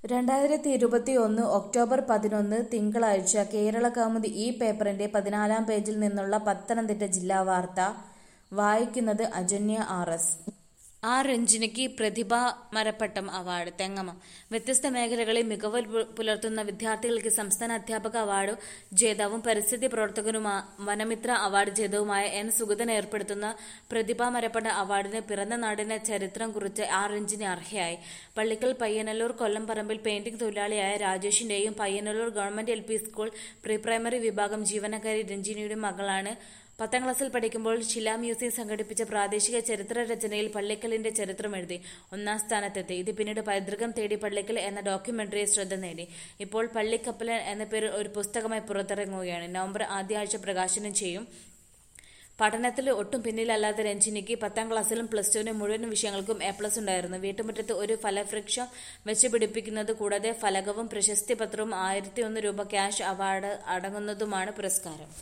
രണ്ടായിരത്തി ഇരുപത്തി ഒന്ന് ഒക്ടോബർ പതിനൊന്ന് തിങ്കളാഴ്ച കേരളകൗമുദി ഈ പേപ്പറിന്റെ പതിനാലാം പേജിൽ നിന്നുള്ള പത്തനംതിട്ട ജില്ലാ വാർത്ത വായിക്കുന്നത് അജന്യ ആർ എസ് ആർ രഞ്ജിനിക്ക് പ്രതിഭാ മരപ്പട്ടം അവാർഡ് തെങ്ങമം വ്യത്യസ്ത മേഖലകളിൽ മികവ് പു- പുലർത്തുന്ന വിദ്യാർത്ഥികൾക്ക് സംസ്ഥാന അധ്യാപക അവാർഡ് ജേതാവും പരിസ്ഥിതി പ്രവർത്തകനുമാ വനമിത്ര അവാർഡ് ജേതാവുമായ എൻ സുഗതൻ ഏർപ്പെടുത്തുന്ന പ്രതിഭാ മരപ്പട്ട അവാർഡിന് പിറന്ന നാടിന് ചരിത്രം കുറിച്ച് ആർ രഞ്ജിനി അർഹയായി പള്ളിക്കൽ പയ്യനല്ലൂർ കൊല്ലംപറമ്പിൽ പെയിന്റിംഗ് തൊഴിലാളിയായ രാജേഷിന്റെയും Payyanallur government L P school pre primary വിഭാഗം ജീവനക്കാരി രഞ്ജിനിയുടെ മകളാണ് പത്താം ക്ലാസ്സിൽ പഠിക്കുമ്പോൾ ശിലാ മ്യൂസിയം സംഘടിപ്പിച്ച പ്രാദേശിക ചരിത്ര രചനയിൽ പള്ളിക്കലിന്റെ ചരിത്രം എഴുതി ഒന്നാം സ്ഥാനത്തെത്തി ഇത് പിന്നീട് പൈതൃകം തേടി പള്ളിക്കൽ എന്ന ഡോക്യുമെന്ററി ശ്രദ്ധ നേടി ഇപ്പോൾ പള്ളിക്കപ്പലൻ എന്ന പേരിൽ ഒരു പുസ്തകമായി പുറത്തിറങ്ങുകയാണ് നവംബർ ആദ്യ ആഴ്ച പ്രകാശനം ചെയ്യും പഠനത്തിൽ ഒട്ടും പിന്നിലല്ലാത്ത രഞ്ജിനിക്ക് പത്താം ക്ലാസ്സിലും പ്ലസ് ടുവിനും മുഴുവൻ വിഷയങ്ങൾക്കും എ പ്ലസ് ഉണ്ടായിരുന്നു വീട്ടുമുറ്റത്ത് ഒരു ഫലവൃക്ഷം വെച്ച് പിടിപ്പിക്കുന്നത് കൂടാതെ ഫലകവും പ്രശസ്തി പത്രവും ആയിരത്തി ഒന്ന് രൂപ ക്യാഷ് അവാർഡ് അടങ്ങുന്നതുമാണ് പുരസ്കാരം